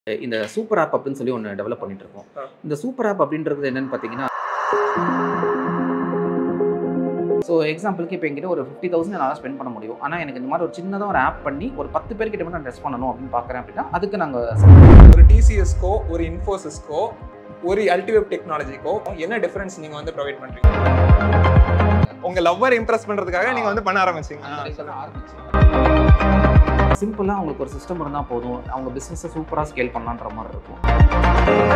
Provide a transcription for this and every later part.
இந்த super app அப்படின்னு சொல்லி ஒன்று டெவலப் பண்ணிட்டு இருக்கோம் ஆ. இந்த சூப்பர் ஆப் அப்படின்றது என்னன்னு பார்த்தீங்கன்னா ஸோ எக்ஸாம்பிளுக்கு இப்போ என்கிட்ட ஒரு ஃபிஃப்டி தௌசண்ட் என்னால் ஸ்பெண்ட் பண்ண முடியும் ஆனால் எனக்கு இந்த மாதிரி ஒரு சின்னதாக ஒரு ஆப் பண்ணி ஒரு பத்து பேர்கிட்ட மட்டும் நான் டெஸ்ட் பண்ணணும் அப்படின்னு பார்க்குறேன் அப்படின்னா அதுக்கு நாங்கள் ஒரு டிசிஎஸ்க்கோ ஒரு இன்ஃபோசிஸ்க்கோ ஒரு அல்டிவேப் டெக்னாலஜிக்கோ என்ன டிஃபரன்ஸ் நீங்க வந்து ப்ரொவைட் பண்றீங்க உங்க லவ்வர் இம்ப்ரெஸ் பண்றதுக்காக நீங்க வந்து பண்ண ஆரம்பிச்சீங்க சிம்பிளாக அவங்களுக்கு ஒரு சிஸ்டம் இருந்தால் போதும் அவங்க பிஸ்னஸை சூப்பராக ஸ்கேல் பண்ணலான்ற மாதிரி இருக்கும்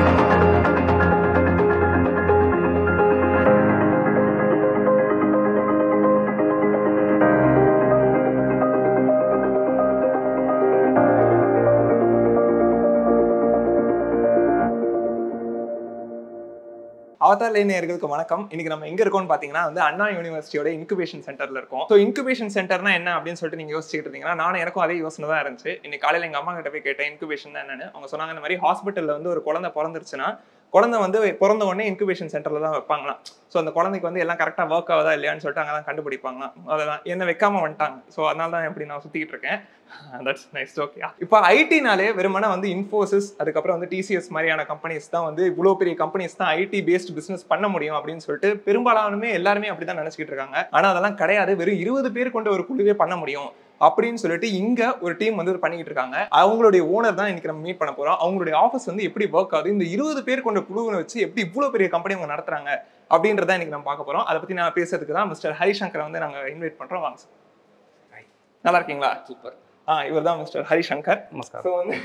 அவதார் நேயர்களுக்கு வணக்கம் இன்னைக்கு நம்ம எங்க இருக்கோம்னு பாத்தீங்கன்னா வந்து அண்ணா யூனிவர்சிட்டியோட இன்குபேஷன் சென்டர்ல இருக்கோம் ஸோ இன்குபேஷன் சென்டர்னா என்ன அப்படின்னு சொல்லிட்டு நீங்க யோசிச்சுட்டு இருந்தீங்கன்னா நானும் எனக்கும் அதே யோசனை தான் இருந்துச்சு இன்னைக்கு காலையில எங்க அம்மா கிட்ட போய் கேட்டேன் இன்குபேஷன் என்னன்னு அவங்க சொன்னாங்க இந்த மாதிரி ஹாஸ்பிட்டல்ல வந்து ஒரு குழந்தை பிறந்துருச்சுன்னா குழந்தை வந்து பிறந்த உடனே இன்குபேஷன் சென்டர்ல தான் வைப்பாங்களாம் ஸோ அந்த குழந்தைக்கு வந்து எல்லாம் கரெக்டாக ஒர்க் ஆகுதா இல்லையான்னு சொல்லிட்டு அங்கே தான் கண்டுபிடிப்பாங்களாம் அதெல்லாம் என்ன வைக்காம வந்துட்டாங்க ஸோ அதனால தான் எப்படி நான் சுத்திட்டு இருக்கேன் தட்ஸ் நைஸ் ஓகே இப்போ ஐடினாலே வெறுமனே வந்து இன்ஃபோசிஸ் அதுக்கப்புறம் வந்து டிசிஎஸ் மாதிரியான கம்பெனிஸ் தான் வந்து இவ்வளோ பெரிய கம்பெனிஸ் தான் ஐடி பேஸ்ட் பிசினஸ் பண்ண முடியும் அப்படின்னு சொல்லிட்டு பெரும்பாலானுமே எல்லாருமே அப்படி தான் நினச்சிக்கிட்டு இருக்காங்க ஆனால் அதெல்லாம் கிடையாது வெறும் இருபது பேர் கொண்ட ஒரு குழுவே பண்ண முடியும் அப்படின்னு சொல்லிட்டு இங்க ஒரு டீம் வந்து பண்ணிக்கிட்டு இருக்காங்க அவங்களுடைய ஓனர் தான் இன்னைக்கு நம்ம மீட் பண்ண போறோம் அவங்களுடைய ஆஃபீஸ் வந்து எப்படி ஒர்க் ஆகுது இந்த இருபது பேர் கொண்ட குழுவை வச்சு எப்படி இவ்வளவு பெரிய கம்பெனி அவங்க நடத்துறாங்க அப்படின்றத இன்னைக்கு நம்ம பார்க்க போறோம் அதை பத்தி நான் பேசுறதுக்கு தான் மிஸ்டர் ஹரிசங்கரை வந்து நாங்க இன்வைட் பண்றோம் வாங்க சார் நல்லா இருக்கீங்களா சூப்பர் ஆ இவர் தான் மிஸ்டர் ஹரிசங்கர் நமஸ்காரம் ஸோ வந்து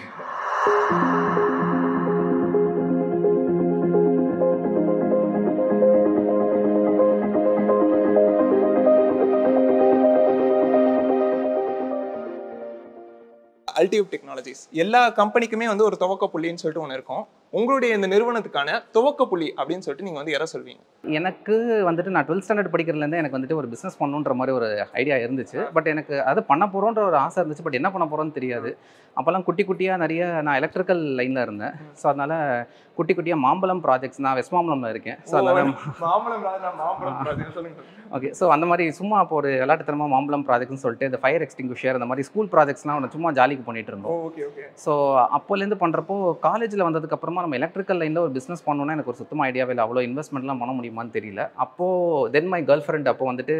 அல்டிவ் டெக்னாலஜிஸ் எல்லா கம்பெனிக்குமே வந்து ஒரு துவக்க புள்ளின்னு சொல்லிட்டு ஒன்று இருக்கும் உங்களுடைய இந்த நிறுவனத்துக்கான துவக்க புள்ளி அப்படின்னு சொல்லிட்டு நீங்க வந்து யாரை சொல்வீங்க எனக்கு வந்துட்டு நான் டுவெல்த் ஸ்டாண்டர்ட் படிக்கிறதுலேருந்து எனக்கு வந்துட்டு ஒரு பிஸ்னஸ் பண்ணணுன்ற மாதிரி ஒரு ஐடியா இருந்துச்சு பட் எனக்கு அது பண்ண போகிறோன்ற ஒரு ஆசை இருந்துச்சு பட் என்ன பண்ண போகிறோன்னு தெரியாது அப்போல்லாம் குட்டி குட்டியாக நிறைய நான் எலக்ட்ரிக்கல் லைனில் இருந்தேன் ஸோ அதனால் குட்டி குட்டியாக மாம்பழம் ப்ராஜெக்ட்ஸ் நான் வெஸ்ட் மாம்பழம்ல இருக்கேன் ஸோ அதனால் மாம்பழம் ராஜா மாம்பழம் project சொல்லுங்க ஓகே ஸோ அந்த மாதிரி சும்மா அப்போ ஒரு விளையாட்டுத்தனமாக மாம்பழம் ப்ராஜெக்ட்னு சொல்லிட்டு இந்த ஃபயர் எக்ஸ்டிங்விஷர் அந்த மாதிரி ஸ்கூல் ப்ராஜெக்ட்ஸ்லாம் ஒன்று சும்மா ஜாலிக்கு பண்ணிட்டு இருந்தோம் ஓகே ஓகே ஸோ அப்போலேருந்து பண்ணுறப்போ காலேஜில் வந்ததுக்கப்புறமா நம்ம எலக்ட்ரிக்கல் லைனில் ஒரு பிஸ்னஸ் பண்ணணும்னா எனக்கு ஒரு சுத்தமாக ஐடியாவே இல்லை அவ்வளோ இன்வெஸ்ட்மெண்ட்லாம் பண்ண முடியுமான்னு தெரியல அப்போது தென் மை கேர்ள் ஃப்ரெண்ட் அப்போ வந்துட்டு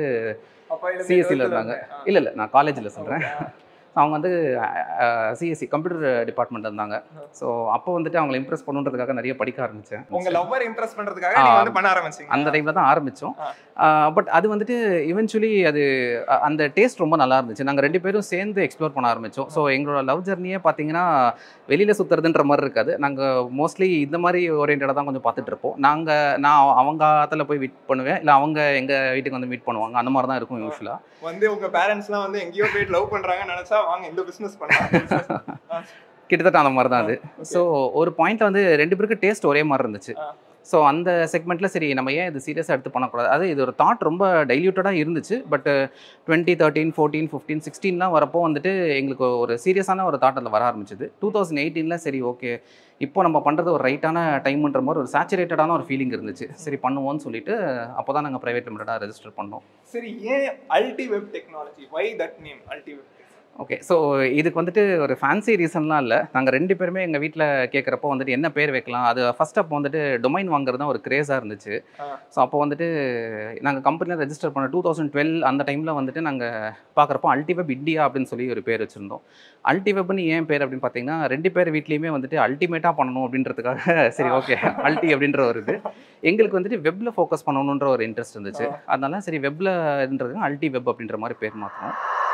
CSE ல இருந்தாங்க. இல்லை இல்லை நான் காலேஜில் சொல்கிறேன் அவங்க வந்து சிஎஸ்சி கம்ப்யூட்டர் டிபார்ட்மெண்ட் இருந்தாங்க ஸோ அப்போ வந்துட்டு அவங்களை இம்ப்ரெஸ் பண்ணுன்றதுக்காக நிறைய படிக்க ஆரம்பித்தேன் உங்க லவ்வர் இம்ப்ரெஸ் பண்றதுக்காக நீங்க வந்து பண்ண ஆரம்பிச்சீங்க அந்த டைமில் தான் ஆரம்பித்தோம் ஆ. பட் அது வந்துட்டு இவென்ச்சுவலி அது அ- அந்த டேஸ்ட் ரொம்ப நல்லா இருந்துச்சு நாங்கள் ரெண்டு பேரும் சேர்ந்து எக்ஸ்ப்ளோர் பண்ண ஆரம்பித்தோம் ஸோ எங்களோட லவ் ஜர்னியே பார்த்தீங்கன்னா வெளியில் சுற்றுறதுன்ற மாதிரி இருக்காது நாங்கள் மோஸ்ட்லி இந்த மாதிரி ஓரியன்டாக தான் கொஞ்சம் பார்த்துட்டு இருப்போம் நாங்கள் நான் அவங்க ஆத்துல போய் மீட் பண்ணுவேன் இல்லை அவங்க எங்கள் வீட்டுக்கு வந்து மீட் பண்ணுவாங்க அந்த மாதிரி தான் இருக்கும் யூஸ்வலாக வந்து உங்க பேரண்ட்ஸ்லாம் வந்து எங்கேயோ போயிட்டு லவ் பண்றாங்கன்னு நினைச்சா வாங்க இந்த பிசினஸ் பண்ணலாம் கிட்டத்தட்ட அந்த மாதிரி தான் அது Okay. ஸோ ஒரு பாயிண்ட்ல வந்து ரெண்டு பேருக்கு டேஸ்ட் ஒரே மாதிரி இருந்துச்சு ஆ. ஸோ அந்த செக்மெண்ட்டில் சரி நம்ம ஏன் இது சீரியஸாக எடுத்து பண்ணக்கூடாது அது இது ஒரு தாட் ரொம்ப டைல்யூட்டடாக இருந்துச்சு but twenty thirteen fourteen fifteen சிக்ஸ்டீன்லாம் வரப்போ வந்துட்டு எங்களுக்கு ஒரு சீரியஸான ஒரு தாட் அதில் வர ஆரம்பிச்சது டூ தௌசண்ட் எயிட்டீனில் சரி ஓகே இப்போ நம்ம பண்ணுறது ஒரு ரைட்டான டைம்ன்ற மாதிரி ஒரு சேச்சுரேட்டடான ஒரு ஃபீலிங் இருந்துச்சு சரி பண்ணுவோம்னு சொல்லிட்டு அப்போ தான் நாங்கள் ப்ரைவேட் லிமிட்டடாக ரெஜிஸ்டர் பண்ணோம் சரி ஏன் Alti Web Technology why that name Alti Web okay so இதுக்கு வந்துட்டு ஒரு ஃபேன்சி ரீசன்லாம் இல்லை நாங்கள் ரெண்டு பேருமே எங்கள் வீட்டில் கேட்குறப்போ வந்துட்டு என்ன பேர் வைக்கலாம் அது ஃபர்ஸ்ட் அப்போ வந்துட்டு டொமைன் வாங்குறது தான் ஒரு கிரேஸாக இருந்துச்சு ஆ. ஸோ அப்போ வந்துட்டு நாங்கள் கம்பெனியில் ரெஜிஸ்டர் பண்ண டூ தௌசண்ட் டுவெல் அந்த டைமில் வந்துட்டு நாங்கள் பார்க்குறப்போ அல்டிவெப் இந்தியா அப்படின்னு சொல்லி ஒரு பேர் வச்சுருந்தோம் அல்டிவெப்னு ஏன் பேர் அப்படின்னு பார்த்தீங்கன்னா ரெண்டு பேர் வீட்லேயுமே வந்துட்டு அல்டிமேட்டாக பண்ணணும் அப்படின்றதுக்காக சரி ஓகே அல்டி அப்படின்ற ஒரு இது எங்களுக்கு வந்துட்டு வெப்பில் ஃபோக்கஸ் பண்ணணுன்ற ஒரு இன்ட்ரெஸ்ட் இருந்துச்சு அதனால சரி வெப்பில்ன்றது அல்டி வெப் அப்படின்ற மாதிரி பேர் மாற்றணும்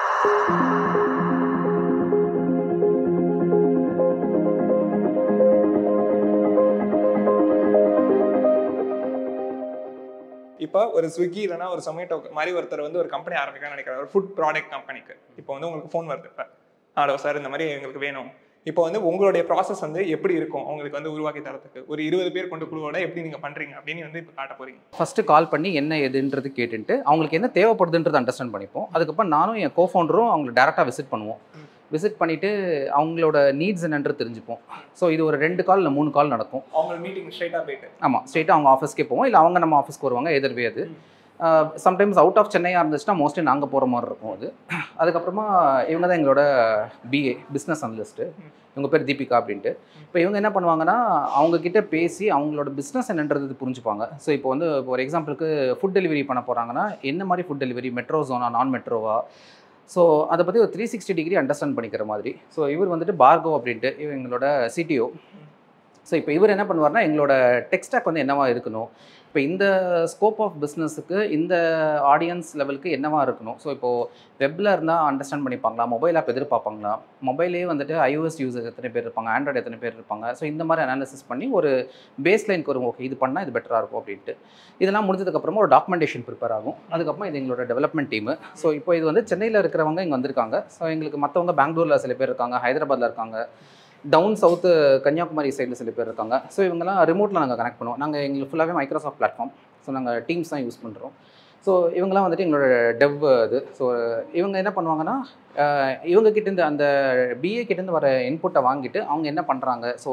இப்போ ஒரு ஸ்விக்கி இல்லைனா ஒரு சொமேட்டோ மாதிரி ஒருத்தர் வந்து ஒரு கம்பெனி ஆரம்பிக்கணும்னு நினைக்கிறார் ஒரு ஃபுட் ப்ராடக்ட் கம்பெனிக்கு இப்போ வந்து உங்களுக்கு ஃபோன் வருது இப்போ ஹலோ சார் இந்த மாதிரி எங்களுக்கு வேணும் இப்போ வந்து உங்களுடைய ப்ராசஸ் வந்து எப்படி இருக்கும் உங்களுக்கு வந்து உருவாக்கி தரத்துக்கு ஒரு இருபது பேர் கொண்ட குழுவோட எப்படி நீங்க பண்றீங்க அப்படின்னு வந்து இப்போ காட்ட போறீங்க ஃபஸ்ட்டு கால் பண்ணி என்ன எதுன்றது கேட்டுட்டு அவங்களுக்கு என்ன தேவைப்படுதுன்றது அண்டர்ஸ்டாண்ட் பண்ணிப்போம் அதுக்கப்புறம் நானும் என் கோஃபவுண்டரும் அவங்களை டேரெக்டாக விசிட் பண்ணுவோம் ம். விசிட் பண்ணிவிட்டு அவங்களோட நீட்ஸ் என்னன்றது தெரிஞ்சுப்போம் ஸோ இது ஒரு ரெண்டு கால் இல்லை மூணு கால் நடக்கும் அவங்க மீட்டிங் ஸ்ட்ரைட்டாக போயிட்டு ஆமாம் ஸ்ட்ரெயிட்டாக அவங்க ஆஃபீஸ்க்கே போவோம் இல்லை அவங்க நம்ம ஆஃபீஸ்க்கு வருவாங்க எதிர்வே அது ம். சம்டைம்ஸ் அவுட் ஆஃப் சென்னையாக இருந்துச்சுன்னா மோஸ்ட்லி நாங்கள் போகிற மாதிரி இருக்கும் அது அதுக்கப்புறமா இவங்க தான் எங்களோட பிஏ பிஸ்னஸ் அனலிஸ்ட்டு இவங்க பேர் தீபிகா அப்படின்ட்டு இப்போ இவங்க என்ன பண்ணுவாங்கன்னா அவங்க கிட்ட பேசி அவங்களோட பிஸ்னஸ் என்னன்றது புரிஞ்சுப்பாங்க ஸோ இப்போ வந்து இப்போ ஒரு எக்ஸாம்பிளுக்கு ஃபுட் டெலிவரி பண்ண போகிறாங்கன்னா என்ன மாதிரி ஃபுட் டெலிவரி மெட்ரோ ஜோனா நான் மெட்ரோவா ஸோ அதை பற்றி ஒரு த்ரீ சிக்ஸ்டி டிகிரி அண்டர்ஸ்டாண்ட் பண்ணிக்கிற மாதிரி ஸோ இவர் வந்துட்டு பார்கோ அப்படின்ட்டு இவங்க எங்களோட சிடிஓ ஸோ இப்போ இவர் என்ன பண்ணுவார்னா எங்களோட டெக்ஸ்டாக் வந்து என்னவா இருக்கணும் இப்போ இந்த ஸ்கோப் ஆஃப் பிஸ்னஸுக்கு இந்த ஆடியன்ஸ் லெவலுக்கு என்னவா இருக்கணும் ஸோ இப்போது வெப்பில் இருந்தால் அண்டர்ஸ்டாண்ட் பண்ணிப்பாங்களா மொபைல் ஆப் எதிர்பார்ப்பாங்களா மொபைலே வந்துட்டு iOS யூசர் எத்தனை பேர் இருப்பாங்க ஆண்ட்ராய்டு எத்தனை பேர் இருப்பாங்க ஸோ இந்த மாதிரி அனாலிசிஸ் பண்ணி ஒரு பேஸ் லைனுக்கு வரும் ஓகே இது பண்ணால் இது பெட்டராக இருக்கும் அப்படின்ட்டு இதெல்லாம் முடிஞ்சதுக்கப்புறமா ஒரு டாக்குமெண்டேஷன் ப்ரிப்பேர் ஆகும் அதுக்கப்புறமா இது எங்களோட டெவலப்மெண்ட் டீமு ஸோ இப்போ இது வந்து சென்னையில் இருக்கிறவங்க இங்கே வந்திருக்காங்க ஸோ எங்களுக்கு மற்றவங்க பெங்களூரில் சில பேர் இருக்காங்க ஹைதராபாத்தில் இருக்காங்க டவுன் சவுத்து கன்னியாகுமரி சைடில் சில பேர் இருக்காங்க ஸோ இவங்கெல்லாம் ரிமோட்டில் நாங்கள் கனெக்ட் பண்ணுவோம் நாங்கள் எங்களுக்கு ஃபுல்லாகவே மைக்ரோசாஃப்ட் பிளாட்ஃபார்ம் ஸோ நாங்கள் டீம்ஸ் தான் யூஸ் பண்ணுறோம் ஸோ இவங்கெல்லாம் வந்துட்டு எங்களோட டெவ் இது ஸோ இவங்க என்ன பண்ணுவாங்கன்னா அஹ், இவங்க கிட்டேருந்து அந்த பிஏ கிட்டேருந்து வர இன்புட்டை வாங்கிட்டு அவங்க என்ன பண்ணுறாங்க ஸோ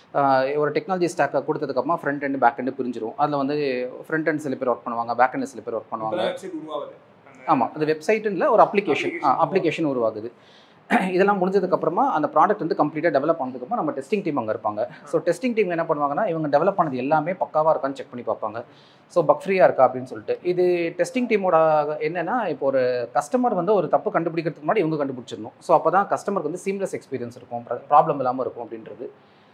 ஒரு டெக்னாலஜி ஸ்டாக்கை கொடுத்ததுக்கப்புறமா ஃப்ரண்ட் எண்டு பேக் எண்டு பிரிஞ்சிரும் அதில் வந்து ஃப்ரண்ட் எண்ட் சில பேர் ஒர்க் பண்ணுவாங்க பேக் எண்ட் சில பேர் ஒர்க் பண்ணுவாங்க வெப்சைட் உருவாகுது ஆமாம் அது வெப்சைட்டுல ஒரு அப்ளிகேஷன் Application. அப்ளிகேஷன் உருவாகுது இதெல்லாம் முடிஞ்சதுக்கப்புறமா அந்த ப்ராடக்ட் வந்து கம்ப்ளீட்டாக டெவலப் ஆனதுக்கப்புறம் நம்ம டெஸ்டிங் டீம் அங்கே இருப்பாங்க ஸோ டெஸ்டிங் டீம் என்ன பண்ணுவாங்கன்னா இவங்க டெவலப் பண்ணது எல்லாமே பக்காவாக இருக்கான்னு செக் பண்ணி பார்ப்பாங்க ஸோ பக் ஃப்ரீயாக இருக்கா அப்படின்னு சொல்லிட்டு இது டெஸ்டிங் டீமோட என்னன்னா இப்போ ஒரு கஸ்டமர் வந்து ஒரு தப்பு கண்டுபிடிக்கிறதுக்கு முன்னாடி இவங்க கண்டுபிடிச்சிடணும் ஸோ அப்போ தான் கஸ்டமருக்கு வந்து சீம்லெஸ் எக்ஸ்பீரியன்ஸ் இருக்கும் ப்ராப்ளம் இல்லாமல் இருக்கும் அப்படின்றது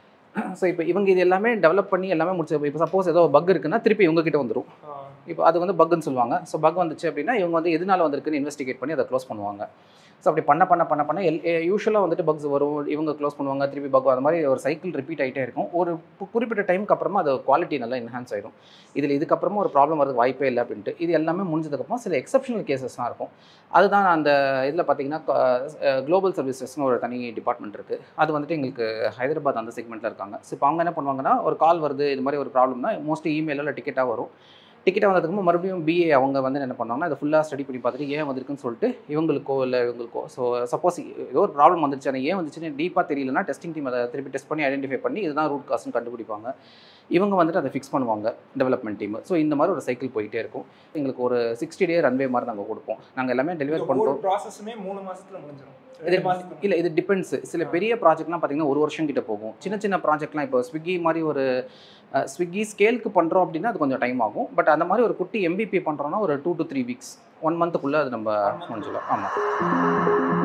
ஸோ இப்போ இவங்க இது எல்லாமே டெவலப் பண்ணி எல்லாமே முடிச்சு இப்போ சப்போஸ் ஏதோ பக் இருக்குன்னா திருப்பி இவங்க கிட்ட வந்துடும் இப்போ அது வந்து பக்குன்னு சொல்லுவாங்க ஸோ பக் வந்துச்சு அப்படின்னா இவங்க வந்து எதனால வந்திருக்குன்னு இன்வெஸ்டிகேட் பண்ணி அதை க்ளோஸ் பண்ணுவாங்க ஸோ அப்படி பண்ண பண்ண பண்ண பண்ண எல் யூஸ்வலாக வந்துட்டு பக்ஸ் வரும் இவங்க க்ளோஸ் பண்ணுவாங்க திருப்பி பக் அந்த மாதிரி ஒரு சைக்கிள் ரிப்பீட் ஆகிட்டே இருக்கும் ஒரு கு- குறிப்பிட்ட டைமுக்கு அப்புறமா அது குவாலிட்டி நல்லா என்ஹான்ஸ் ஆயிடும் இதில் இதுக்கப்புறமா ஒரு ப்ராப்ளம் வரதுக்கு வாய்ப்பே இல்லை அப்படின்ட்டு இது எல்லாமே முடிஞ்சதுக்கப்புறம் சில எக்ஸப்ஷனல் கேசஸ்லாம் இருக்கும் அதுதான் அந்த இதில் பார்த்தீங்கன்னா குளோபல் சர்வீசஸ்னு ஒரு தனி டிபார்ட்மெண்ட் இருக்குது அது வந்துட்டு எங்களுக்கு ஹைதராபாத் அந்த செக்மெண்ட்டில் இருக்காங்க ஸோ இப்போ அவங்க என்ன பண்ணுவாங்கன்னா ஒரு கால் வருது இது மாதிரி ஒரு ப்ராப்ளம்னா மோஸ்ட்லி இமெயிலில் இல்லை டிக்கெட்டாக வரும் டிக்கெட்டை வந்ததுக்கு மறுபடியும் பிஏ அவங்க வந்து என்ன பண்ணுவாங்கன்னா அதை ஃபுல்லாக ஸ்டடி பண்ணி பார்த்துட்டு ஏன் வந்திருக்குன்னு சொல்லிட்டு இவங்களுக்கோ இல்லை இவங்களுக்கோ ஸோ சப்போஸ் ஏதோ ஒரு ப்ராப்ளம் வந்துருச்சு ஆனால் ஏன் வந்துச்சுன்னு டீப்பாக தெரியலனா டெஸ்டிங் டீம் அதை திருப்பி டெஸ்ட் பண்ணி ஐடென்டிஃபை பண்ணி இதுதான் ரூட் காஸ்ட்னு கண்டுபிடிப்பாங்க இவங்க வந்துட்டு அதை ஃபிக்ஸ் பண்ணுவாங்க டெவலப்மெண்ட் டீம் ஸோ இந்த மாதிரி ஒரு சைக்கிள் போயிட்டே இருக்கும் எங்களுக்கு ஒரு சிக்ஸ்டி டே ரன்வே மாதிரி நாங்கள் கொடுப்போம் நாங்கள் எல்லாமே டெலிவர் பண்ணுறோம் ப்ராசஸுமே மூணு மாசத்துல முடிஞ்சிடும் இது இல்லை இது டிபெண்ட்ஸ் சில பெரிய ப்ராஜெக்ட்லாம் பார்த்தீங்கன்னா ஒரு வருஷம் கிட்ட போகும் சின்ன சின்ன ப்ராஜெக்ட்லாம் இப்போ ஸ்விக்கி மாதிரி ஒரு ஸ்விக்கி ஸ்கேலுக்கு பண்ணுறோம் அப்படின்னா அது கொஞ்சம் டைம் ஆகும் பட் அந்த மாதிரி ஒரு குட்டி எம்பிபி பண்ணுறோன்னா ஒரு two to three weeks one மந்த்துக்குள்ளே அது நம்ம முடிஞ்சிடலாம் ஆமாம்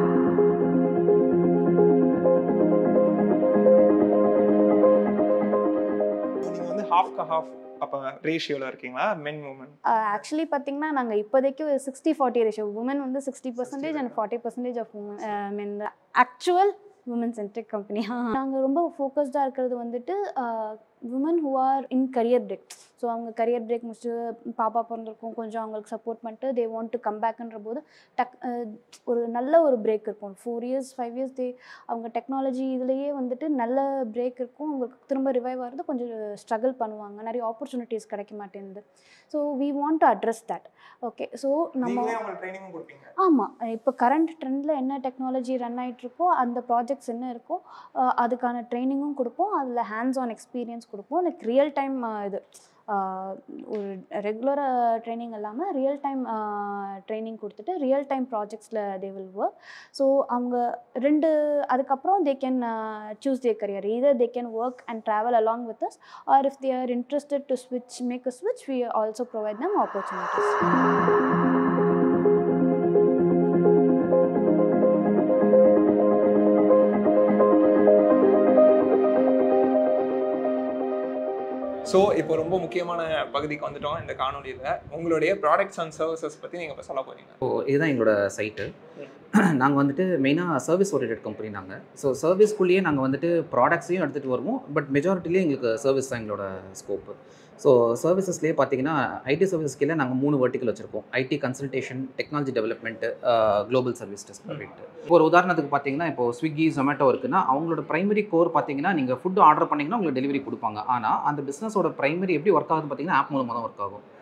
நீங்க வந்து ஹாஃப்க்கு ஹாஃப் அப்போ ரேஷியோல இருக்கீங்களா மென் உமன் ஆக்சுவலி பார்த்தீங்கன்னா நாங்கள் இப்போதைக்கு ஒரு சிக்ஸ்டி ஃபார்ட்டி ரேஷியோ உமன் வந்து sixty percentage and forty percentage of women mean actual women centric company நாங்கள் ரொம்ப ஃபோக்கஸ்டாக இருக்கிறது வந்துட்டு women who are in career break so அவங்க கரியர் பிரேக் முடிச்சு பாப்பா பிறந்திருக்கும் கொஞ்சம் அவங்களுக்கு சப்போர்ட் பண்ணிட்டு தே வாண்ட் டு கம் பேக்ன்ற போது டக் அஹ், ஒரு நல்ல ஒரு பிரேக் இருக்கும் four years five years they அவங்க டெக்னாலஜி இதுலேயே வந்துட்டு நல்ல பிரேக் இருக்கும் அவங்களுக்கு திரும்ப ரிவைவ் ஆகிறது கொஞ்சம் ஸ்ட்ரகிள் பண்ணுவாங்க நிறைய ஆப்பர்ச்சுனிட்டிஸ் கிடைக்க மாட்டேங்குது so we want to address that okay so நம்ம நீங்களே உங்களுக்கு ட்ரைனிங்கும் கொடுப்பீங்க ஆமாம் இப்போ கரண்ட் ட்ரெண்டில் என்ன டெக்னாலஜி ரன் ஆகிட்ருக்கோ அந்த ப்ராஜெக்ட்ஸ் என்ன இருக்கோ அஹ் அதுக்கான ட்ரைனிங்கும் கொடுப்போம் அதில் ஹேண்ட்ஸ் ஆன் எக்ஸ்பீரியன்ஸ் கொடுப்போம் லைக் ரியல் டைம் இது அஹ் ஒரு ரெகுலர் ட்ரைனிங் இல்லாமல் ரியல் டைம் ட்ரைனிங் கொடுத்துட்டு ரியல் டைம் ப்ராஜெக்ட்ஸில் தே வில் ஒர்க் ஸோ அவங்க ரெண்டு அதுக்கப்புறம் they can choose their career either they can work and travel along with us or if they are interested to switch make a switch we also provide them opportunities so இப்போ ரொம்ப முக்கியமான பகுதிக்கு வந்துட்டோம் இந்த காணொலியில் உங்களுடைய ப்ராடக்ட்ஸ் அண்ட் சர்வீசஸ் பற்றி நீங்கள் இப்போ சொல்ல போறீங்க ஸோ இதுதான் எங்களோட சைட்டு நாங்கள் வந்துட்டு மெயினாக சர்வீஸ் ஓரியன்ட் கம்பெனி நாங்கள் ஸோ சர்வீஸ்க்குள்ளேயே நாங்கள் வந்துட்டு ப்ராடக்ட்ஸையும் எடுத்துகிட்டு வருவோம் பட் மெஜாரிட்டிலேயே எங்களுக்கு சர்வீஸ் தான் எங்களோட ஸ்கோப்பு ஸோ சர்வீசஸ்லேயே பார்த்தீங்கன்னா ஐடி சர்வீஸ் கீழே நாங்கள் மூணு வெர்டிக்கல் வச்சுருக்கோம் IT consultation technology development global service test அப்படின்ட்டு இப்போ ஒரு உதாரணத்துக்கு பார்த்தீங்கன்னா இப்போ ஸ்விக்கி ஜொமேட்டோ இருக்குன்னா அவங்களோட பிரைமரி கோர் பார்த்தீங்கன்னா நீங்கள் ஃபுட் ஆர்டர் பண்ணிங்கன்னா உங்களுக்கு டெலிவரி கொடுப்பாங்க ஆனால் அந்த பிஸ்னஸோட பிரைமரி எப்படி ஒர்க் ஆகுது பார்த்தீங்கன்னா ஆப் மூலமாக தான் ஒர்க் ஆகும்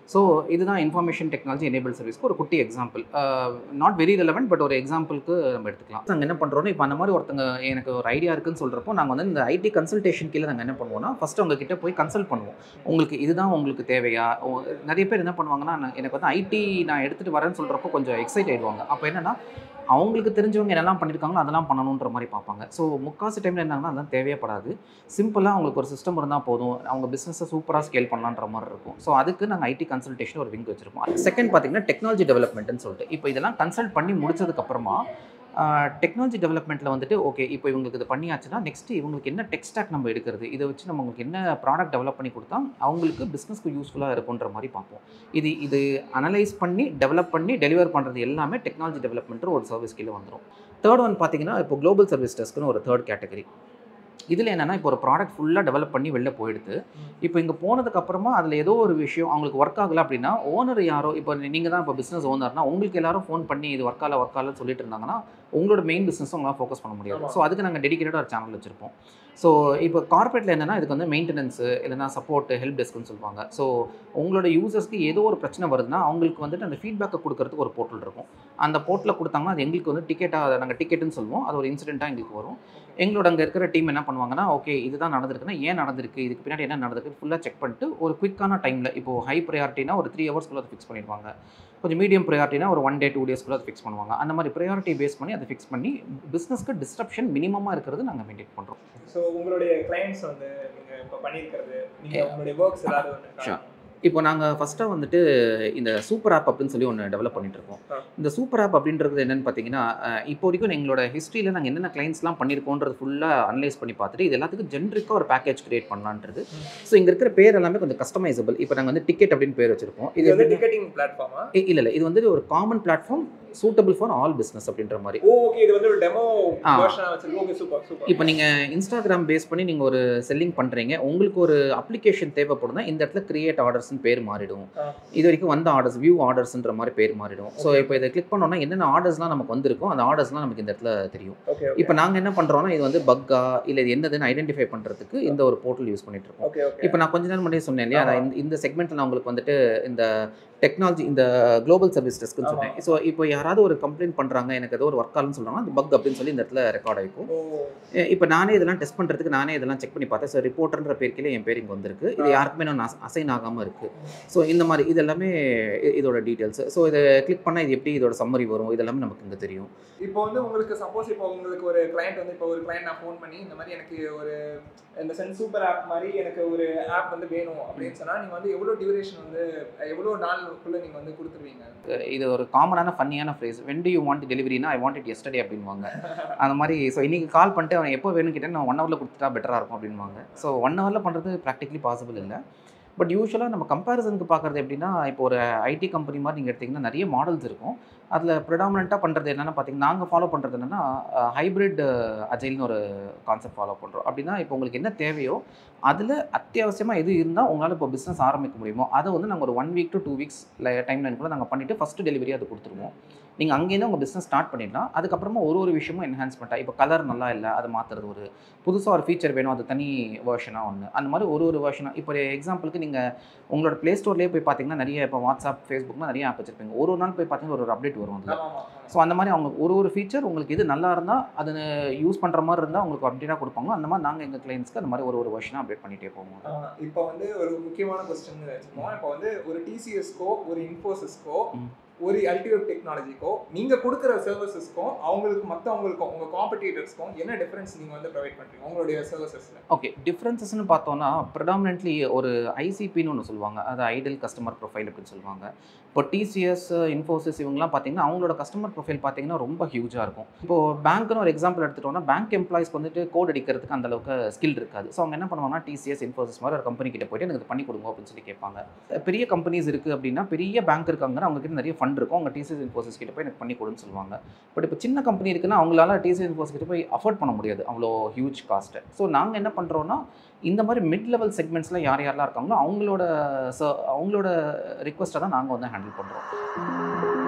ஸோ இதுதான் இன்ஃபர்மேஷன் டெக்னாலஜி எனேபிள் சர்வீஸ்க்கு ஒரு குட்டி example not very relevant but ஒரு எக்ஸாம்பிளுக்கு நம்ம எடுத்துக்கலாம் நாங்கள் என்ன பண்ணுறோம்னா இப்போ அந்த மாதிரி ஒருத்தங்க எனக்கு ஒரு ஐடியா இருக்குன்னு சொல்கிறப்போ நாங்கள் வந்து இந்த ஐடி கன்சல்டேஷன் கீழே நாங்கள் என்ன பண்ணுவோம்னா ஃபஸ்ட்டு அவங்க கிட்ட போய் கன்சல்ட் பண்ணுவோம் உங்களுக்கு இதுதான் உங்களுக்கு தேவையா ஓ- நிறைய பேர் என்ன பண்ணுவாங்கன்னா நான் எனக்கு வந்து ஐடி நான் எடுத்துகிட்டு வரேன்னு சொல்கிறப்போ கொஞ்சம் எக்ஸைட் ஆயிடுவாங்க அப்போ என்னன்னா அவங்களுக்கு தெரிஞ்சவங்க என்னெல்லாம் பண்ணியிருக்காங்களோ அதெல்லாம் பண்ணணுன்ற மாதிரி பார்ப்பாங்க ஸோ முக்காசு டைமில் என்னன்னா அதெல்லாம் தேவையப்படாது சிம்பிளாக அவங்களுக்கு ஒரு சிஸ்டம் இருந்தால் போதும் அவங்க பிஸ்னஸை சூப்பராக ஸ்கேல் பண்ணலான்ற மாதிரி இருக்கும் ஸோ அதுக்கு நாங்கள் ஐடி கன்சல்டேஷன் ஒரு விங் வச்சிருப்போம் செகண்ட் பார்த்தீங்கன்னா டெக்னாலஜி டெவலப்மெண்ட்னு சொல்லிட்டு இப்போ இதெல்லாம் கன்சல்ட் பண்ணி முடிச்சதுக்கப்புறமா டெக்னாலஜி டெவலப்மெண்ட்டில் வந்துட்டு ஓகே இப்போ இவங்களுக்கு இது பண்ணியாச்சுன்னா நெக்ஸ்ட் இவங்களுக்கு என்ன டெக் ஸ்டாக் நம்ம எடுக்கிறது இதை வச்சு நம்ம உங்களுக்கு என்ன ப்ராடக்ட் டெவலப் பண்ணி கொடுத்தா அவங்களுக்கு பிஸ்னஸ்க்கு யூஸ்ஃபுல்லாக இருக்குன்ற மாதிரி பார்ப்போம் இது இது அனலைஸ் பண்ணி டெவலப் பண்ணி டெலிவர் பண்ணுறது எல்லாமே டெக்னாலஜி டெவலப்மெண்ட்டு ஒரு சர்வீஸ் கீழே வந்துடும் தேர்ட் ஒன் பார்த்தீங்கன்னா இப்போ குளோபல் சர்வீஸ் டெஸ்க்குன்னு ஒரு தேர்ட் கேட்டகரி இதில் என்னென்னா இப்போ ஒரு ப்ராடக்ட் ஃபுல்லாக டெவலப் பண்ணி வெளில போயிடுது இப்போ இங்கே போனதுக்கு அப்புறமா அதில் ஏதோ ஒரு விஷயம் அவங்களுக்கு ஒர்க் ஆகலை அப்படின்னா ஓனர் யாரோ இப்போ நீங்கள் தான் இப்போ பிஸ்னஸ் ஓனர்னா உங்களுக்கு எல்லாரும் ஃபோன் பண்ணி இது ஒர்க் ஆகல ஒர்க் ஆகலன்னு சொல்லிட்டு இருந்தாங்கன்னா உங்களோட மெயின் பிஸ்னஸ் உங்களால் ஃபோக்கஸ் பண்ண முடியாது ஆமா. ஸோ அதுக்கு நாங்கள் டெடிகேட்டடாக ஒரு சேனல் வச்சுருப்போம் ஸோ இப்போ கார்பரேட்டில் என்னென்னா இதுக்கு வந்து மெயின்டெனன்ஸு இல்லைனா சப்போர்ட் ஹெல்ப் டெஸ்க்னு சொல்லுவாங்க ஸோ உங்களோட யூசர்ஸ்க்கு ஏதோ ஒரு பிரச்சனை வருதுன்னா அவங்களுக்கு வந்துட்டு அந்த ஃபீட்பேக்கை கொடுக்கறதுக்கு ஒரு போர்ட்டல் இருக்கும் அந்த போர்ட்டலில் கொடுத்தாங்கன்னா அது எங்களுக்கு வந்து டிக்கெட்டாக நாங்கள் டிக்கெட்டுன்னு சொல்லுவோம் அது ஒரு இன்சிடென்ட்டாக எங்களுக்கு வரும் எங்களோட அங்கே இருக்கிற டீம் என்ன பண்ணுவாங்கன்னா ஓகே இதுதான் நடந்திருக்குன்னா ஏன் நடந்திருக்கு இதுக்கு பின்னாடி என்ன நடந்திருக்கு ஃபுல்லாக செக் பண்ணிட்டு ஒரு குயிக்கான டைமில் இப்போ ஹை ப்ரையாரிட்டினா ஒரு த்ரீ ஹவர்ஸ்க்குள்ள அதை ஃபிக்ஸ் பண்ணிடுவாங்க கொஞ்சம் மீடியம் ப்ரையாரிட்டினா ஒரு ஒன் டே டூ டேஸ்க்குள்ள அதை ஃபிக்ஸ் பண்ணுவாங்க அந்த மாதிரி ப்ரையாரிட்டி பேஸ் பண்ணி அதை ஃபிக்ஸ் பண்ணி பிஸ்னஸ்க்கு டிஸ்ட்ரப்ஷன் மினிமமாக இருக்கிறது நாங்கள் மெயின்டைன் பண்ணுறோம் ஸோ உங்களுடைய கிளைண்ட்ஸ் வந்து நீங்க இப்போ பண்ணியிருக்கிறது நீங்க உங்களுடைய ஒர்க்ஸ் ஏதாவது ஒன்று Sure. இப்போ நாங்கள் ஃபஸ்ட்டாக வந்துட்டு இந்த சூப்பர் ஆப் அப்படின்னு சொல்லி ஒன்று டெவலப் பண்ணிட்டு இருக்கோம் ஆ. இந்த சூப்பர் ஆப் அப்படின்றது என்னன்னு பார்த்தீங்கன்னா அஹ், இப்போ வரைக்கும் எங்களோட ஹிஸ்ட்ரியில் நாங்கள் என்னென்ன கிளைண்ட்ஸ்லாம் பண்ணியிருக்கோன்றது ஃபுல்லாக அனலைஸ் பண்ணி பார்த்துட்டு இது எல்லாத்துக்கும் ஜென்ரிக்காக ஒரு பேக்கேஜ் கிரியேட் பண்ணலான்றது ஸோ இங்கே இருக்கிற பேர் எல்லாமே கொஞ்சம் கஸ்டமைசபிள் இப்போ நாங்கள் வந்து டிக்கெட் அப்படின்னு பேர் வச்சிருக்கோம் இது இது வந்து வந்து டிக்கெட்டிங் பிளாட்ஃபார்மா இல்லை இல்லை இது வந்து ஒரு common platform suitable for all business அப்படின்ற மாதிரி ஓ ஓகே இது வந்து ஒரு டெமோ ஆ. வெர்ஷனா வச்சிருக்கோம் ஓகே சூப்பர் சூப்பர் இப்போ நீங்கள் இன்ஸ்டாகிராம் பேஸ் பண்ணி நீங்கள் ஒரு செல்லிங் பண்ணுறீங்க உங்களுக்கு ஒரு அப்ளிகேஷன் தேவைப்படுதுன்னா இந்த இடத்துல கிரியேட் ஆர்டர்ஸ்னு பேர் மாறிடும் ஆ. இது வரைக்கும் வந்த ஆர்டர்ஸ் வியூ ஆர்டர்ஸ்ன்ற மாதிரி பேர் மாறிடும் ஸோ இப்போ இதை கிளிக் பண்ணோம்னா என்னென்ன ஆர்டர்ஸ்லாம் நமக்கு வந்திருக்கோ அந்த ஆர்டர்ஸ்லாம் நமக்கு இந்த இடத்துல தெரியும் ஓகே இப்போ நாங்கள் என்ன பண்ணுறோம்னா இது வந்து பக்கா இல்லை இது என்னதுன்னு ஐடென்டிஃபை பண்ணுறதுக்கு இந்த ஒரு போர்ட்டல் யூஸ் பண்ணிட்டு இருக்கோம் ஓகே ஓகே இப்போ நான் கொஞ்ச நேரம் முன்னாடியே சொன்னேன் இல்லையா ஆமா. நான் இந்த- இந்த செக்மெண்ட்டில் நான் உங்களுக்கு வந்துட்டு இந்த டெக்னாலஜி இந்த குளோபல் சர்வீஸ் டெஸ்க்குன்னு ஆமா. சொன்னேன் ஸோ இப்போ யாராவது ஒரு கம்ப்ளைண்ட் பண்ணுறாங்க எனக்கு ஏதோ ஒரு ஒர்க் ஆகுன்னு சொல்கிறாங்கன்னா அது பக் அப்படின்னு சொல்லி இந்த இடத்துல ரெக்கார்ட் ஆகிக்கும் ஓ இப்போ நானே இதெல்லாம் டெஸ்ட் பண்ணுறதுக்கு நானே இதெல்லாம் செக் பண்ணி பார்த்தேன் ஸோ ரிப்போர்ட்டர்ன்ற பேர் கீழே என் பேர் இங்கே வந்திருக்கு இது ஆ. யாருக்குமே நான் அசைன் ஆகாமல் இருக்குது ஸோ இந்த மாதிரி இது எல்லாமே இ- இதோட டீட்டெயில்ஸ் ஸோ இதை கிளிக் பண்ணால் இது எப்படி இதோட சம்மரி வரும் இதெல்லாமே நமக்கு இங்கே தெரியும் இப்போ வந்து உங்களுக்கு சப்போஸ் இப்போ உங்களுக்கு ஒரு கிளையண்ட் வந்து இப்போ ஒரு கிளையண்ட் நான் ஃபோன் பண்ணி இந்த மாதிரி எனக்கு ஒரு இந்த சென்ஸ் சூப்பர் ஆப் மாதிரி எனக்கு ஒரு ஆப் வந்து வேணும் அப்படின்னு சொன்னா நீங்க வந்து எவ்வளவு டியூரேஷன் வந்து எவ்வளவு நாளுக்குள்ள நீங்க வந்து கொடுத்துருவீங்க இது ஒரு காமனான ஃபன்னியான phrase when do you want டெலிவரினா ஐ வாண்ட் இட் எஸ்டே அப்படின்வாங்க அந்த மாதிரி ஸோ இன்றைக்கி கால் பண்ணிட்டு அவன் எப்போ வேணும்னு கேட்டேன் நான் ஒன் ஹவரில் கொடுத்துட்டா பெட்டராக இருக்கும் அப்படின்வாங்க ஸோ ஒன் ஹவரில் பண்ணுறது ப்ராக்டிகலி பாசிபிள் இல்லை பட் யூஸ்வலாக நம்ம கம்பேரிசனுக்கு பார்க்குறது எப்படின்னா இப்போ ஒரு ஐடி கம்பெனி மாதிரி நீங்கள் எடுத்திங்கன்னா நிறைய மாடல்ஸ் இருக்கும் அதில் ப்ரிடாமினண்ட்டாக பண்ணுறது என்னென்னா பார்த்தீங்கன்னா நாங்கள் ஃபாலோ பண்ணுறது என்னென்னா ஹைப்ரிட் அஜைல்னு ஒரு கான்செப்ட் ஃபாலோ பண்ணுறோம் அப்படின்னா இப்போ உங்களுக்கு என்ன தேவையோ அதில் அத்தியாவசியமாக எது இருந்தால் உங்களால் இப்போ பிஸ்னஸ் ஆரம்பிக்க முடியுமோ அதை வந்து நாங்கள் ஒரு one week to two weeks timeline கூட நாங்கள் பண்ணிவிட்டு ஃபஸ்ட்டு டெலிவரி அது கொடுத்துருவோம் நீங்கள் அங்கேருந்து உங்கள் பிஸ்னஸ் ஸ்டார்ட் பண்ணிடலாம் அதுக்கப்புறமா ஒரு ஒரு விஷயமும் என்ஹான்ஸ்மெண்ட்டாக இப்போ கலர் நல்லா இல்லை அதை மாற்றுறது ஒரு புதுசாக ஒரு ஃபீச்சர் வேணும் அது தனி வேர்ஷனாக ஒன்று அந்த மாதிரி ஒரு ஒரு வேர்ஷனாக இப்போ எக்ஸாம்பிளுக்கு நீங்கள் உங்களோட ப்ளே ஸ்டோர்லேயே போய் பார்த்தீங்கன்னா நிறைய இப்போ வாட்ஸ்அப் ஃபேஸ்புக்லாம் நிறைய ஆப் வச்சிருப்பீங்க ஒரு ஒரு நாள் போய் பார்த்தீங்கன்னா ஒரு ஒரு அப்டேட் வரும் அதில் ஆமா ஆமா ஸோ அந்த மாதிரி அவங்க ஒரு ஒரு ஃபீச்சர் உங்களுக்கு இது நல்லா இருந்தால் அது யூஸ் பண்ணுற மாதிரி இருந்தால் உங்களுக்கு அப்டேட்டாக கொடுப்பாங்க அந்த மாதிரி நாங்கள் எங்கள் கிளைண்ட்ஸ்க்கு அந்த மாதிரி ஒரு ஒரு வருஷனாக அப்டேட் பண்ணிகிட்டே போவோம் ஆஹ் இப்போ வந்து ஒரு முக்கியமான கொஸ்டின் வச்சுப்போம் இப்போ வந்து ஒரு டிசிஎஸ்க்கோ ஒரு இன்ஃபோசிஸ்க்கோ ம். ஒரு அல்டிவேட் டெக்னாலஜிக்கோ நீங்க கொடுக்குற சர்வீசஸ்க்கும் அவங்களுக்கு மற்றவங்களுக்கும் உங்க காம்படிட்டர்ஸ்க்கும் என்ன டிஃபரன்ஸ் நீங்க வந்து ப்ரொவைட் பண்றீங்க உங்களுடைய சர்வீசஸ்ல ஓகே டிஃப்ரென்சஸ்னு பார்த்தோன்னா ப்ரிடாமினென்ட்லி ஒரு ஐசிபின்னு ஒன்று சொல்லுவாங்க அது ஐடல் கஸ்டமர் ப்ரொஃபைல் அப்படின்னு சொல்லுவாங்க இப்போ டிசிஎஸ் இன்ஃபோசிஸ் இவங்கலாம் பார்த்தீங்கன்னா அவங்களோட கஸ்டமர் ப்ரொஃபைல் பார்த்தீங்கன்னா ரொம்ப ஹியூஜாக இருக்கும் இப்போ பேங்க்னு ஒரு எக்ஸாம்பிள் எடுத்துட்டோம்னா பேங்க் எம்ப்ளாயிஸ்க்கு வந்துட்டு கோட் அடிக்கிறதுக்கு அந்த அளவுக்கு ஸ்கில் இருக்காது ஸோ அவங்க என்ன பண்ணுவாங்கன்னா டிசிஎஸ் இன்ஃபோசிஸ் மாதிரி ஒரு கம்பெனி கிட்ட போயிட்டு எனக்கு இது பண்ணி கொடுங்க அப்படின்னு சொல்லி கேட்பாங்க பெரிய கம்பெனிஸ் இருக்குது அப்படின்னா பெரிய பேங்க் இருக்காங்கன்னா அவங்க கிட்ட நிறைய ஃபண்ட் இருக்கும் அவங்க டிசிஎஸ் இன்ஃபோசிஸ் கிட்ட போய் எனக்கு பண்ணி கொடுன்னு சொல்லுவாங்க பட் இப்போ சின்ன கம்பெனி இருக்குன்னா அவங்களால டிசிஎஸ் இன்ஃபோசிஸ் கிட்ட போய் அஃபோர்ட் பண்ண முடியாது அவ்வளோ ஹியூஜ் காஸ்ட்டு ஸோ நாங்கள் என்ன பண்ணுறோன்னா இந்த மாதிரி மிட் லெவல் செக்மெண்ட்ஸில் யார் யாரெல்லாம் இருக்காங்களோ அவங்களோட ச அவங்களோட ரிக்வஸ்ட்டை தான் நாங்கள் வந்து ஹேண்டில் பண்ணுறோம்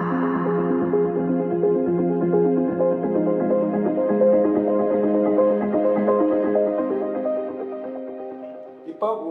இப்போ உங்க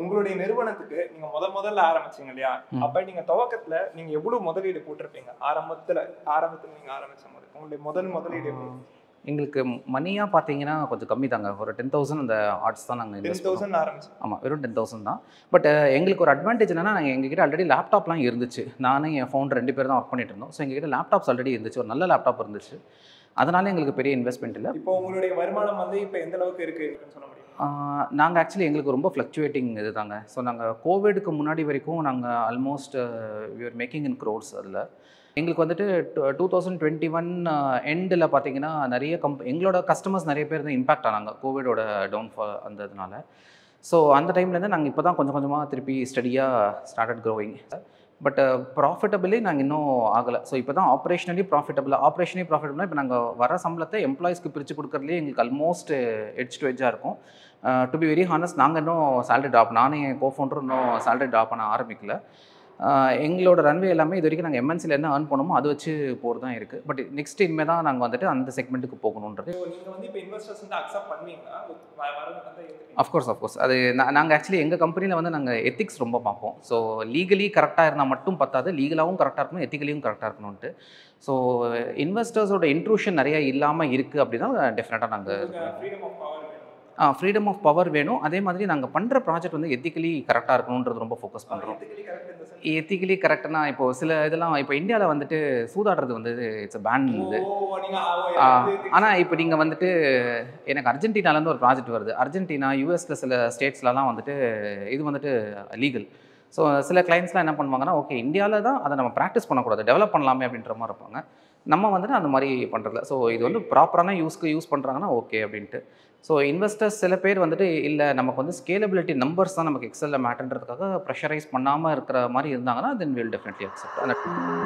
உங்களுடைய நிறுவனத்துக்கு நீங்க முத முதல்ல ஆரம்பிச்சீங்க இல்லையா ம். அப்ப நீங்க துவக்கத்துல நீங்க எவ்வளவு முதலீடு போட்டிருப்பீங்க ஆரம்பத்துல ஆரம்பத்துல நீங்க ஆரம்பிச்ச போது உங்களுடைய முதல் முதலீடு எங்களுக்கு மணியாக பார்த்தீங்கன்னா கொஞ்சம் கம்மி தாங்க ஒரு டென் தௌசண்ட் அந்த ஆர்ட்ஸ் தான் நாங்கள் டென் இன்வெஸ்ட் பண்ணோம் தௌசண்ட் ஆரம்பிச்சு ஆமாம் வெறும் டென் தௌசண்ட் தான் பட் எங்களுக்கு ஒரு அட்வான்டேஜ் என்னன்னா நாங்கள் எங்ககிட்ட ஆல்ரெடி லேப்டாப்லாம் இருந்துச்சு நானும் என் ஃபோன் ரெண்டு பேர் தான் ஒர்க் பண்ணிட்டு இருந்தோம் ஸோ எங்ககிட்ட லேப்டாப்ஸ் ஆல்ரெடி இருந்துச்சு ஒரு நல்ல லேப்டாப் இருந்துச்சு அதனால எங்களுக்கு பெரிய இன்வெஸ்ட்மெண்ட் இல்லை இப்போ உங்களுடைய வருமானம் வந்து இப்ப எந்த அளவுக்கு இருக்கு இருக்குன்னு சொல்ல முடியும் நாங்கள் ஆக்சுவலி எங்களுக்கு ரொம்ப ஃப்ளக்சுவேட்டிங் இது தாங்க ஸோ நாங்கள் கோவிடுக்கு முன்னாடி வரைக்கும் நாங்கள் almost we were making in crores அதில் எங்களுக்கு வந்துட்டு டூ தௌசண்ட் டுவெண்ட்டி ஒன் எண்டில் பார்த்தீங்கன்னா நிறைய கம்ப் எங்களோட கஸ்டமர்ஸ் நிறைய பேர் தான் இம்பாக்ட் ஆனாங்க கோவிடோட டவுன்ஃபால் அந்த இதனால ஸோ அந்த டைம்லேருந்து நாங்கள் இப்போ தான் கொஞ்சம் கொஞ்சமாக திருப்பி ஸ்டடியாக ஸ்டார்டட் க்ரோவிங் பட் ப்ராஃபிட்டபிளி நாங்கள் இன்னும் ஆகலை ஸோ இப்போ தான் ஆப்ரேஷனலி ப்ராஃபிட்டபிள் ஆப்ரேஷனலி ப்ராஃபிட்டபிளாக இப்போ நாங்கள் வர சம்பளத்தை எம்ப்ளாயிஸ்க்கு பிரித்து கொடுக்குறதுலேயே எங்களுக்கு ஆல்மோஸ்ட் எட்ஜ் டு எட்ஜாக இருக்கும் டு பி வெரி ஹானஸ்ட் நாங்கள் இன்னும் சேலரி ட்ராப் நானும் என் கோஃபவுண்டரும் இன்னும் சேலரி ட்ராப் பண்ண ஆரம்பிக்கல ஆஹ் எங்களோட ரன்வே எல்லாமே இது வரைக்கும் நாங்கள் எம்என்சியில் என்ன ஏர்ன் பண்ணோமோ அதை வச்சு போகிறது தான் இருக்குது பட் நெக்ஸ்ட் இனிமேல் தான் நாங்கள் வந்துட்டு அந்த செக்மெண்ட்டுக்கு போகணுன்றது இப்போ நீங்க வந்து இப்போ இன்வெஸ்டர்ஸ் வந்து அக்செப்ட் பண்ணுவீங்களா வ- வரது வந்து ஏத்துப்பீங்களா? அஃப்கோர்ஸ் அஃப்கோர்ஸ் அது நாங்கள் ஆக்சுவலி எங்கள் கம்பெனியில் வந்து நாங்கள் எத்திக்ஸ் ரொம்ப பார்ப்போம் ஸோ லீகலி கரெக்டாக இருந்தால் மட்டும் பத்தாது லீகலாகவும் கரெக்டாக இருக்கணும் எத்திக்கலியும் கரெக்டாக இருக்கணும்ட்டு ஸோ இன்வெஸ்டர்ஸோட இன்ட்ரூஷன் நிறைய இல்லாமல் இருக்குது அப்படின்னா டெஃபினட்டாக நாங்கள் உங்களுக்கு freedom of power வேணும். ஃப்ரீடம் ஆஃப் பவர் வேணும் அதே மாதிரி நாங்கள் பண்ணுற ப்ராஜெக்ட் வந்து எத்திக்கலி கரெக்டாக இருக்கணுன்றது ரொம்ப ஃபோக்கஸ் பண்ணுறோம் ethically correct in the sense- ethically கரெக்ட்னா இப்போ சில இதெல்லாம் இப்போ இந்தியாவில் வந்துட்டு சூதாடுறது வந்து இட்ஸ் பேன் இது ஓ, நீங்க ஆ, ஓ, எனக்கு வந்து ஆனால் இப்போ நீங்கள் வந்துட்டு எனக்கு அர்ஜென்டினாலேருந்து ஒரு ப்ராஜெக்ட் வருது அர்ஜென்டினா யூஎஸ்ல சில ஸ்டேட்ஸ்லலாம் வந்துட்டு இது வந்துட்டு லீகல் ஸோ சில கிளைண்ட்ஸ்லாம் என்ன பண்ணுவாங்கன்னா ஓகே இந்தியாவில் தான் அதை நம்ம ப்ராக்டிஸ் பண்ணக்கூடாது டெவலப் பண்ணலாமே அப்படின்ற மாதிரி இருப்பாங்க நம்ம வந்துட்டு அந்த மாதிரி பண்ணுறதில்ல ஸோ இது வந்து ப்ராப்பரான யூஸ்க்கு யூஸ் பண்ணுறாங்கன்னா ஓகே அப்படின்ட்டு ஸோ இன்வெஸ்டர்ஸ் சில பேர் வந்துட்டு இல்லை நமக்கு வந்து ஸ்கேலபிலிட்டி நம்பர்ஸ் தான் நமக்கு எக்ஸலில் மேட்டர்ன்றதுக்காக ப்ரெஷரைஸ் பண்ணாமல் இருக்கிற மாதிரி இருந்தாங்கன்னா தென் வில் டெஃபினெட்லி அக்செப்ட் அந்த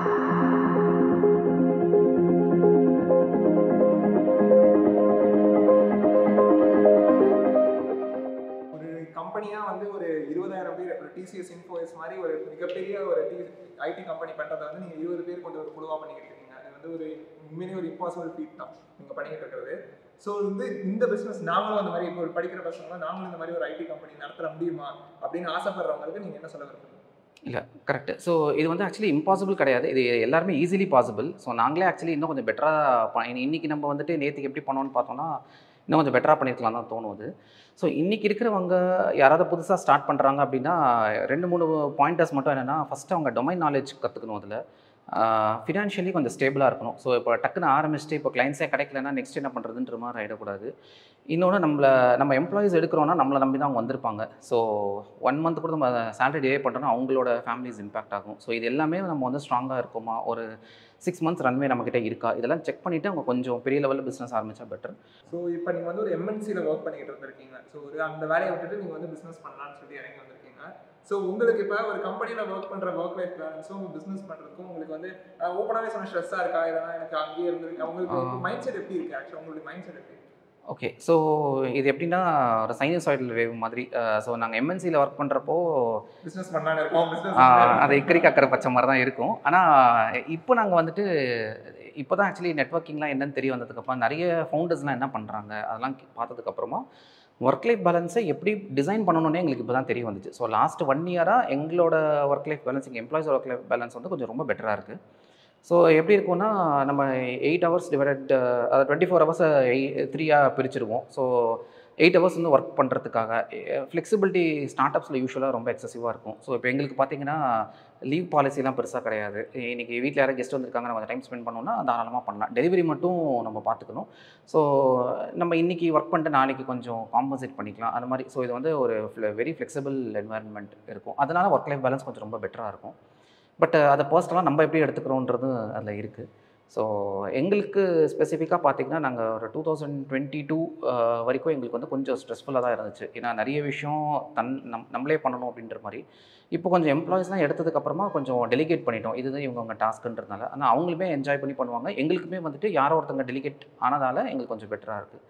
ஒரு கம்பெனியா வந்து ஒரு இருபதாயிரம் பேர் ஒரு டிசிஎஸ் இன்ஃபோஎஸ் மாதிரி ஒரு மிகப்பெரிய ஒரு ஐடி கம்பெனி பண்றதை வந்து நீங்க இருபது பேர் கொண்டு ஒரு குழுவா பண்ணிக்கிட்டு இருக்கீங்க அது வந்து ஒரு உண்மையிலேயே ஒரு இம்பாசிபிள் ஃபீட் தான் நீங்க பண்ணிக்கிட்டு இருக்கிறது ஸோ வந்து இந்த பிசினஸ் நாங்களும் அந்த மாதிரி இப்போ ஒரு படிக்கிற பசங்க நாங்களும் இந்த மாதிரி ஒரு ஐடி கம்பெனி நடத்த முடியுமா அப்படின்னு ஆசைப்படுறவங்களுக்கு நீங்க என்ன சொல்ல விரும்புறீங்க இல்லை கரெக்ட் ஸோ இது வந்து ஆக்சுவலி இம்பாசிபிள் கிடையாது இது எல்லாருமே ஈஸிலி பாசிபிள் ஸோ நாங்களே ஆக்சுவலி இன்னும் கொஞ்சம் பெட்டராக இன்னைக்கு நம்ம வந்துட்டு நேற்றுக்கு எப்படி பண்ணோம்னு பார்த்தோம்னா இன்னும் கொஞ்சம் பெட்டராக பண்ணியிருக்கலாம் தான் தோணுது ஸோ இன்றைக்கி இருக்கிறவங்க யாராவது புதுசாக ஸ்டார்ட் பண்ணுறாங்க அப்படின்னா ரெண்டு மூணு பாயிண்டர்ஸ் மட்டும் என்னென்னா ஃபஸ்ட்டு அவங்க டொமைன் நாலேஜ் கற்றுக்கணும் அதில் ஃபினான்ஷியலி கொஞ்சம் ஸ்டேபிளாக இருக்கணும் ஸோ இப்போ டக்குன்னு ஆரம்பிச்சுட்டு இப்போ கிளைண்ட்ஸே கிடைக்கலன்னா நெக்ஸ்ட் என்ன பண்ணுறதுன்ற மாதிரி ஆகிடக்கூடாது இன்னொன்று நம்மளை நம்ம எம்ப்ளாயிஸ் எடுக்கிறோன்னா நம்மளை நம்பி தான் அவங்க வந்திருப்பாங்க ஸோ ஒன் மந்த் கூட நம்ம சேலரி டிலே பண்ணுறோன்னா அவங்களோட ஃபேமிலிஸ் இம்பாக்ட் ஆகும் ஸோ இது எல்லாமே நம்ம வந்து ஸ்ட்ராங்காக இருக்குமா ஒரு சிக்ஸ் மந்த்ஸ் ரன்வே நம்மக்கிட்ட இருக்கா இதெல்லாம் செக் பண்ணிவிட்டு அவங்க கொஞ்சம் பெரிய லெவலில் பிஸ்னஸ் ஆரம்பித்தா பெட்டர் ஸோ இப்போ நீங்கள் வந்து ஒரு எம்என்சியில் ஒர்க் பண்ணிக்கிட்டு இருந்திருக்கீங்க ஸோ ஒரு அந்த வேலையை விட்டுட்டு நீங்கள் வந்து பிஸ்னஸ் பண்ணலாம்னு சொல்லி இறங்கி வந்திருக்கீங்க ஸோ உங்களுக்கு இப்போ ஒரு கம்பெனியில் ஒர்க் பண்ணுற ஒர்க் லைஃப் பேலன்ஸும் பிஸ்னஸ் பண்ணுறதுக்கும் உங்களுக்கு வந்து ஓப்பனாகவே சொன்ன ஸ்ட்ரெஸ்ஸாக இருக்கா இல்லைனா எனக்கு அங்கேயே இருந்திருக்கு உங்களுக்கு ஆ. மைண்ட் செட் எப்படி இருக்கு ஆக்சுவலாக உங்களுக்கு மைண்ட் செட் எப்படி ஓகே ஸோ இது எப்படின்னா ஒரு சைனசாய்டல் வேவ் மாதிரி ஸோ நாங்கள் எம்என்சியில் ஒர்க் பண்ணுறப்போ பிஸ்னஸ் பண்ணலான்னு இருக்கோம் ஆஹ் அது பிஸ்னஸ் இக்கரி கக்கிற பச்சை மாதிரி தான் இருக்கும் ஆனால் இப்போ நாங்கள் வந்துட்டு இப்போ தான் ஆக்சுவலி நெட்ஒர்க்கிங்லாம் என்னன்னு தெரிய வந்ததுக்கப்புறம் நிறைய ஃபவுண்டர்ஸ்லாம் என்ன பண்ணுறாங்க அதெல்லாம் கே- பார்த்ததுக்கப்புறமா ஒர்க் லைஃப் பேலன்ஸை எப்படி டிசைன் பண்ணணும்னே எங்களுக்கு இப்போ தான் தெரிய வந்துச்சு ஸோ லாஸ்ட் ஒன் இயராக எங்களோட ஒர்க் லைஃப் பேலன்ஸ் எங்கள் எம்ப்ளாயிஸ் ஒர்க் லைஃப் பேலன்ஸ் வந்து கொஞ்சம் ரொம்ப பெட்டராக இருக்குது ஸோ எப்படி இருக்கும்னா நம்ம எயிட் ஹவர்ஸ் டிவைடட் அதாவது டுவெண்ட்டி ஃபோர் ஹவர்ஸை த்ரீயாக பிரிச்சிருவோம் ஸோ எயிட் ஹவர்ஸ் வந்து ஒர்க் பண்ணுறதுக்காக ஃப்ளெக்சிபிலிட்டி ஸ்டார்ட் அப்ஸில் யூஸ்வலாக ரொம்ப எக்ஸசிவாக இருக்கும் ஸோ இப்போ எங்களுக்கு பார்த்தீங்கன்னா லீவ் பாலிசிலாம் பெருசாக கிடையாது இன்றைக்கி வீட்டில் யாராவது கெஸ்ட் வந்திருக்காங்க நம்ம டைம் ஸ்பெண்ட் பண்ணோம்னா தாராளமாக பண்ணலாம் டெலிவரி மட்டும் நம்ம பார்த்துக்கணும் ஸோ நம்ம இன்றைக்கி ஒர்க் பண்ணிட்டு நாளைக்கு கொஞ்சம் காம்பன்சேட் பண்ணிக்கலாம் அந்த மாதிரி ஸோ இது வந்து ஒரு வெரி ஃப்ளெக்சிபிள் என்வாயன்மெண்ட் இருக்கும் அதனால் ஒர்க் லைஃப் பேலன்ஸ் கொஞ்சம் ரொம்ப பெட்டராக இருக்கும் பட் அதை பர்சனலாக நம்ம எப்படி எடுத்துக்கிறோன்றது அதில் இருக்குது ஸோ எங்களுக்கு ஸ்பெசிஃபிக்காக பார்த்தீங்கன்னா நாங்கள் ஒரு டூ தௌசண்ட் டுவெண்ட்டி டூ வரைக்கும் எங்களுக்கு வந்து கொஞ்சம் ஸ்ட்ரெஸ்ஃபுல்லாக தான் இருந்துச்சு ஏன்னா நிறைய விஷயம் தன் நம் நம்மளே பண்ணணும் அப்படின்ற மாதிரி இப்போ கொஞ்சம் எம்ப்ளாயிஸ்லாம் எடுத்ததுக்கப்புறமா கொஞ்சம் டெலிகேட் பண்ணிட்டோம் இதுதான் இவங்க டாஸ்க்குன்றதுனால ஆனால் அவங்களுமே என்ஜாய் பண்ணி பண்ணுவாங்க எங்களுக்குமே வந்துட்டு யாரோ ஒருத்தங்க டெலிகேட் ஆனதால் எங்களுக்கு கொஞ்சம் பெட்டராக இருக்குது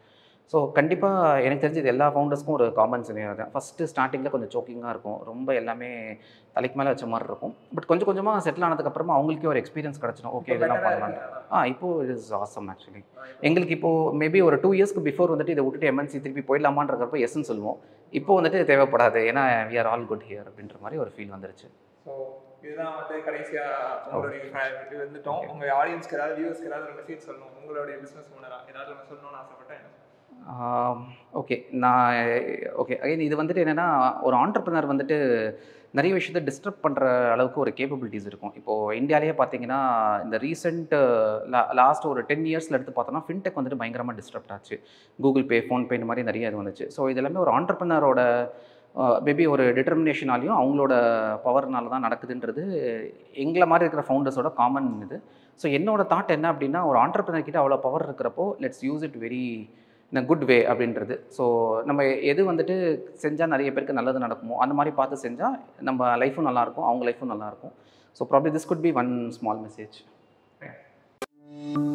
ஸோ கண்டிப்பாக எனக்கு தெரிஞ்சது எல்லா ஃபவுண்டர்ஸ்க்கும் ஒரு காமன் சினியர் தான் ஃபஸ்ட்டு ஸ்டார்டிங்கில் கொஞ்சம் சோக்கிங்காக இருக்கும் ரொம்ப எல்லாமே தலைக்கு மேலே வச்ச மாதிரி இருக்கும் பட் கொஞ்சம் கொஞ்சமாக செட்டில் ஆனதுக்கப்புறமா அவங்களுக்கே ஒரு எக்ஸ்பீரியன்ஸ் கிடச்சிடும் ஓகே இதெல்லாம் பண்ணலாம் ஆ இப்போ இட் இஸ் ஆசம் ஆக்சுவலி எங்களுக்கு இப்போ மேபி ஒரு டூ இயர்ஸ்க்கு பிஃபோர் வந்துட்டு இதை விட்டுட்டு எம்என்சி திருப்பி போயிடலாமான்றப்ப எஸ்ன்னு சொல்லுவோம் இப்போ வந்துட்டு தேவைப்படாது ஏன்னா we are all good here அப்படின்ற மாதிரி ஒரு ஃபீல் வந்துருச்சு ஸோ இதுதான் வந்து கடைசியா உங்களுடைய இது வந்துட்டோம் உங்க ஆடியன்ஸ்க்கு ஏதாவது வியூஸ்க்கு ஏதாவது ஒரு மெசேஜ் சொல்லணும் உங்களுடைய பிசினஸ் ஓனரா ஏதாவது ஒன்று சொல்லணும்னு ஆசைப்பட்டேன் ஓகே நான் ஓகே அகைன் இது வந்துட்டு என்னென்னா ஒரு ஆண்டர்பிரினர் வந்துட்டு நிறைய விஷயத்தை டிஸ்டர்ப் பண்ணுற அளவுக்கு ஒரு கேப்பபிலிட்டிஸ் இருக்கும் இப்போது இந்தியாவிலேயே பார்த்தீங்கன்னா இந்த ரீசெண்ட் லாஸ்ட் ஒரு டென் இயர்ஸில் எடுத்து பார்த்தோம்னா ஃபின்டெக் வந்துட்டு பயங்கரமாக டிஸ்டர்ப்ட் ஆச்சு கூகுள் பே ஃபோன்பே இந்த மாதிரி நிறைய இது வந்துச்சு ஸோ இது எல்லாமே ஒரு ஆண்டர்பிரினரோட மேபி ஒரு டிட்டர்மினேஷனாலையும் அவங்களோட பவர்னால தான் நடக்குதுன்றது எங்களை மாதிரி இருக்கிற ஃபவுண்டர்ஸோட காமன் இது ஸோ என்னோட தாட் என்ன அப்படின்னா ஒரு ஆண்டர்பிரினர் கிட்ட அவ்வளோ பவர் இருக்கிறப்போ let's use it very in a good way அப்படின்றது ஸோ நம்ம எது வந்துட்டு செஞ்சால் நிறைய பேருக்கு நல்லது நடக்குமோ அந்த மாதிரி பார்த்து செஞ்சால் நம்ம லைஃப்பும் நல்லாயிருக்கும் அவங்க லைஃப்பும் நல்லாயிருக்கும் so probably this could be one small message